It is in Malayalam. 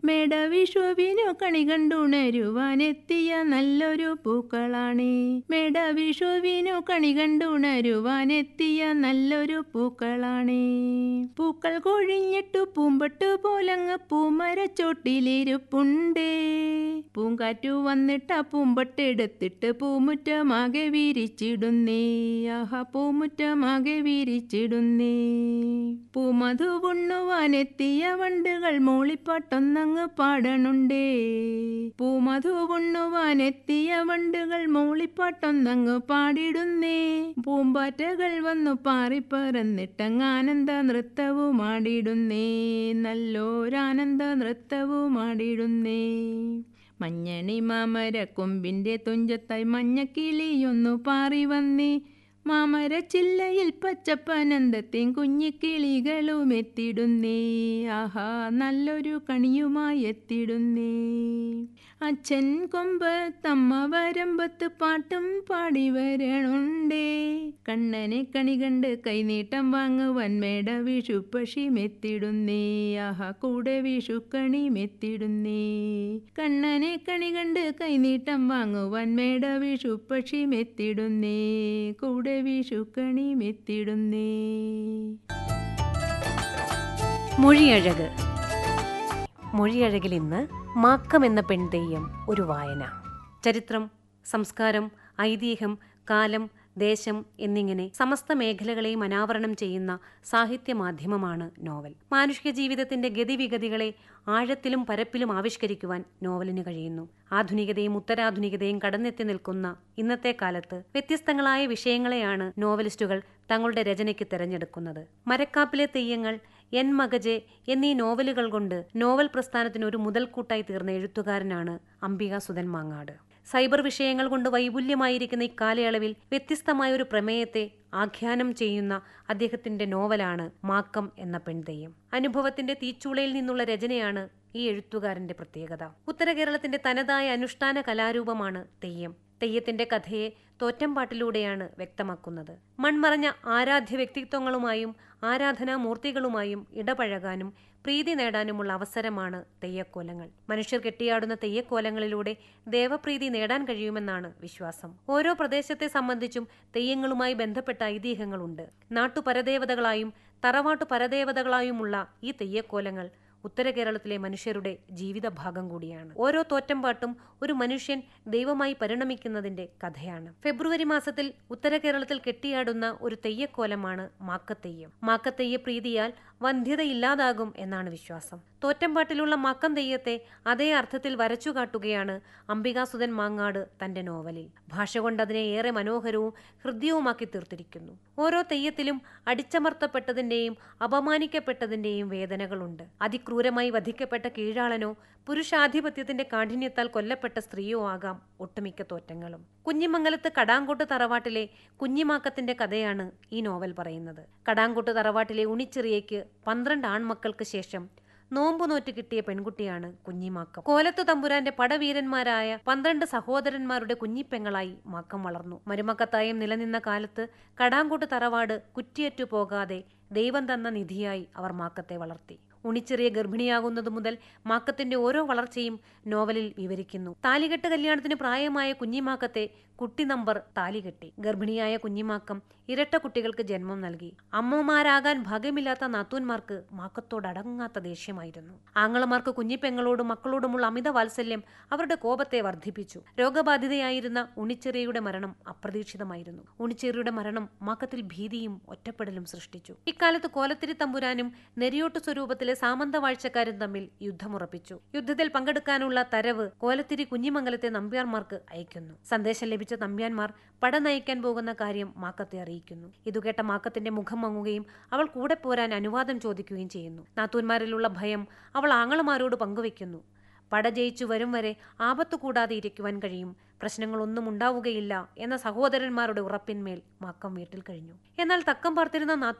മേടവിഷുവിനു കണി കണ്ടുണരുവാനെത്തിയ നല്ലൊരു പൂക്കളാണേ മേടവിഷുവിനു കണി കണ്ടുണരുവാനെത്തിയ നല്ലൊരു പൂക്കളാണേ പൂക്കൾ കൊഴിഞ്ഞിട്ടു പൂമ്പട്ട് പോലങ്ങ് പൂമരച്ചോട്ടിലിരുപ്പുണ്ടേ പൂങ്കാറ്റു വന്നിട്ട പൂമ്പട്ടെടുത്തിട്ട് പൂമുറ്റമാകെ വിരിച്ചിടുന്നേ ആഹ പൂമുറ്റമാകെ വിരിച്ചിടുന്നേ പൂമധു ഉണ്ണുവാനെത്തിയ വണ്ടുകൾ മൂളിപ്പാട്ടൊന്നങ്ങ് പാടണുണ്ടേ പൂമധു ഉണ്ണുവാനെത്തിയ വണ്ടുകൾ മൂളിപ്പാട്ടൊന്നങ്ങ് പാടിടുന്നേ പൂമ്പാറ്റകൾ വന്നു പാറിപ്പറന്നിട്ടങ്ങാനന്ദ നൃത്തവുമാടിടുന്നേ നല്ലോരാനന്ദ നൃത്തവുമാടിടുന്നേ മഞ്ഞണി മാമര കൊമ്പിൻ്റെ തുഞ്ചത്തായി മഞ്ഞക്കിളിയൊന്നു പാറി വന്നേ മാമര ചില്ലയിൽ പച്ചപ്പനന്തത്തെയും കുഞ്ഞിക്കിളികളും എത്തിടുന്നേ ആഹാ നല്ലൊരു കണിയുമായി എത്തിടുന്നേ അച്ഛൻ കൊമ്പത്തമ്മ വരമ്പത്ത് പാട്ടും പാടി വരണുണ്ടേ കണ്ണനെ കണി കണ്ട് കൈനീട്ടം വാങ്ങുവാൻ മേട വിഷു പക്ഷി മെത്തിടുന്നേ ആഹാ കൂടെ വിഷുക്കണി മെത്തിടുന്നേ കണ്ണനെ കണി കണ്ട് കൈനീട്ടം വാങ്ങുവാൻ മേട വിഷു പക്ഷി മെത്തിടുന്നേ കൂടെ വിഷുക്കണി മെത്തിടുന്നേ മൊഴിയഴക് മൊഴിയഴകിൽ ഇന്ന് മാക്കം എന്ന പെൺതെയ്യം ഒരു വായന ചരിത്രം സംസ്കാരം ഐതിഹ്യം കാലം ദേശം എന്നിങ്ങനെ സമസ്ത മേഖലകളെയും അനാവരണം ചെയ്യുന്ന സാഹിത്യ മാധ്യമമാണ് നോവൽ മാനുഷിക ജീവിതത്തിന്റെ ഗതിവിഗതികളെ ആഴത്തിലും പരപ്പിലും ആവിഷ്കരിക്കുവാൻ നോവലിന് കഴിയുന്നു ആധുനികതയും ഉത്തരാധുനികതയും കടന്നെത്തി നിൽക്കുന്ന ഇന്നത്തെ കാലത്ത് വ്യത്യസ്തങ്ങളായ വിഷയങ്ങളെയാണ് നോവലിസ്റ്റുകൾ തങ്ങളുടെ രചനയ്ക്ക് തിരഞ്ഞെടുക്കുന്നത് മരക്കാപ്പിലെ തെയ്യങ്ങൾ എൻ മഗജെ എന്നീ നോവലുകൾ കൊണ്ട് നോവൽ പ്രസ്ഥാനത്തിന് ഒരു മുതൽക്കൂട്ടായി തീർന്ന എഴുത്തുകാരനാണ് അംബിക സുധൻ മാങ്ങാട് സൈബർ വിഷയങ്ങൾ കൊണ്ട് വൈപുല്യമായിരിക്കുന്ന ഇക്കാലയളവിൽ വ്യത്യസ്തമായ ഒരു പ്രമേയത്തെ ആഖ്യാനം ചെയ്യുന്ന അദ്ദേഹത്തിന്റെ നോവലാണ് മാക്കം എന്ന പെൺതെയ്യം അനുഭവത്തിന്റെ തീച്ചൂളയിൽ നിന്നുള്ള രചനയാണ് ഈ എഴുത്തുകാരന്റെ പ്രത്യേകത ഉത്തര കേരളത്തിന്റെ തനതായ അനുഷ്ഠാന കലാരൂപമാണ് തെയ്യം തെയ്യത്തിന്റെ കഥയെ തോറ്റംപാട്ടിലൂടെയാണ് വ്യക്തമാക്കുന്നത് മൺമറഞ്ഞ ആരാധ്യ വ്യക്തിത്വങ്ങളുമായും ആരാധനാമൂർത്തികളുമായും ഇടപഴകാനും പ്രീതി നേടാനുമുള്ള അവസരമാണ് തെയ്യക്കോലങ്ങൾ മനുഷ്യർ കെട്ടിയാടുന്ന തെയ്യക്കോലങ്ങളിലൂടെ ദേവപ്രീതി നേടാൻ കഴിയുമെന്നാണ് വിശ്വാസം ഓരോ പ്രദേശത്തെ സംബന്ധിച്ചും തെയ്യങ്ങളുമായി ബന്ധപ്പെട്ട ഐതിഹ്യങ്ങളുണ്ട് നാട്ടുപരദേവതകളായും തറവാട്ടു പരദേവതകളായുമുള്ള ഈ തെയ്യക്കോലങ്ങൾ ഉത്തര കേരളത്തിലെ മനുഷ്യരുടെ ജീവിത ഭാഗം കൂടിയാണ് ഓരോ തോറ്റംപാട്ടും ഒരു മനുഷ്യൻ ദൈവമായി പരിണമിക്കുന്നതിന്റെ കഥയാണ് ഫെബ്രുവരി മാസത്തിൽ ഉത്തര കേരളത്തിൽ കെട്ടിയാടുന്ന ഒരു തെയ്യക്കോലമാണ് മാക്കത്തെയ്യം മാക്കത്തെയ്യ പ്രീതിയാൽ വന്ധ്യതയില്ലാതാകും എന്നാണ് വിശ്വാസം തോറ്റംപാട്ടിലുള്ള മക്കം തെയ്യത്തെ അതേ അർത്ഥത്തിൽ വരച്ചു കാട്ടുകയാണ് അംബികാസുധൻ മാങ്ങാട് തന്റെ നോവലിൽ ഭാഷ കൊണ്ട് അതിനെ ഏറെ മനോഹരവും ഹൃദ്യവുമാക്കി തീർത്തിരിക്കുന്നു ഓരോ തെയ്യത്തിലും അടിച്ചമർത്തപ്പെട്ടതിന്റെയും അപമാനിക്കപ്പെട്ടതിന്റെയും വേദനകളുണ്ട് അതിക്രൂരമായി വധിക്കപ്പെട്ട കീഴാളനോ പുരുഷാധിപത്യത്തിന്റെ കാഠിന്യത്താൽ കൊല്ലപ്പെട്ട സ്ത്രീയോ ആകാം ഒട്ടുമിക്ക തോറ്റങ്ങളും കുഞ്ഞിമംഗലത്ത് കടാങ്കോട്ട് തറവാട്ടിലെ കുഞ്ഞിമാക്കത്തിന്റെ കഥയാണ് ഈ നോവൽ പറയുന്നത് കടാങ്കോട്ട് തറവാട്ടിലെ ഉണിച്ചെറിയയ്ക്ക് പന്ത്രണ്ട് ആൺമക്കൾക്ക് ശേഷം നോമ്പു നോറ്റ് കിട്ടിയ പെൺകുട്ടിയാണ് കുഞ്ഞിമാക്കം കോലത്ത് തമ്പുരാന്റെ പടവീരന്മാരായ പന്ത്രണ്ട് സഹോദരന്മാരുടെ കുഞ്ഞിപ്പെങ്ങളായി മാക്കം വളർന്നു മരുമക്കത്തായം നിലനിന്ന കാലത്ത് കടാങ്കോട്ട് തറവാട് കുറ്റിയറ്റു പോകാതെ ദൈവം തന്ന നിധിയായി അവർ മാക്കത്തെ വളർത്തി ഉണിച്ചെറിയ ഗർഭിണിയാകുന്നത് മുതൽ മാക്കത്തിന്റെ ഓരോ വളർച്ചയും നോവലിൽ വിവരിക്കുന്നു താലികെട്ട് കല്യാണത്തിന് പ്രായമായ കുഞ്ഞിമാക്കത്തെ കുട്ടി നമ്പർ താലികെട്ടി ഗർഭിണിയായ കുഞ്ഞിമാക്കം ഇരട്ട കുട്ടികൾക്ക് ജന്മം നൽകി അമ്മമാരാകാൻ ഭാഗ്യമില്ലാത്ത നാത്തൂന്മാർക്ക് മാക്കത്തോട് അടങ്ങാത്ത ദേഷ്യമായിരുന്നു ആങ്ങളമാർക്ക് കുഞ്ഞിപ്പെങ്ങളോടും മക്കളോടുമുള്ള അമിത വാത്സല്യം അവരുടെ കോപത്തെ വർദ്ധിപ്പിച്ചു രോഗബാധിതയായിരുന്ന ഉണിച്ചെറിയയുടെ മരണം അപ്രതീക്ഷിതമായിരുന്നു ഉണിച്ചെറിയുടെ മരണം മാക്കത്തിൽ ഭീതിയും ഒറ്റപ്പെടലും സൃഷ്ടിച്ചു ഇക്കാലത്ത് കോലത്തിരി തമ്പുരാനും നെരിയോട്ട് സ്വരൂപത്തിലെ സാമന്ത വാഴ്ചക്കാരും തമ്മിൽ യുദ്ധമുറപ്പിച്ചു യുദ്ധത്തിൽ പങ്കെടുക്കാനുള്ള തരവ് കോലത്തിരി കുഞ്ഞിമംഗലത്തെ നമ്പ്യാർമാർക്ക് അയക്കുന്നു സന്ദേശം ലഭിച്ച നമ്പ്യാന്മാർ പട നയിക്കാൻ പോകുന്ന കാര്യം മാക്കത്തെ അറിയിക്കുന്നു ഇതുകേട്ട മാക്കത്തിന്റെ മുഖം മങ്ങുകയും അവൾ കൂടെ പോരാൻ അനുവാദം ചോദിക്കുകയും ചെയ്യുന്നു നാത്തൂന്മാരിലുള്ള ഭയം അവൾ ആങ്ങളമാരോട് പങ്കുവെക്കുന്നു പട ജയിച്ചു വരും വരെ ആപത്തു കൂടാതെ ഇരിക്കുവാൻ കഴിയും പ്രശ്നങ്ങളൊന്നും ഉണ്ടാവുകയില്ല എന്ന സഹോദരന്മാരുടെ ഉറപ്പിന്മേൽ മാക്കം വീട്ടിൽ കഴിഞ്ഞു എന്നാൽ തക്കം പാർത്തിരുന്ന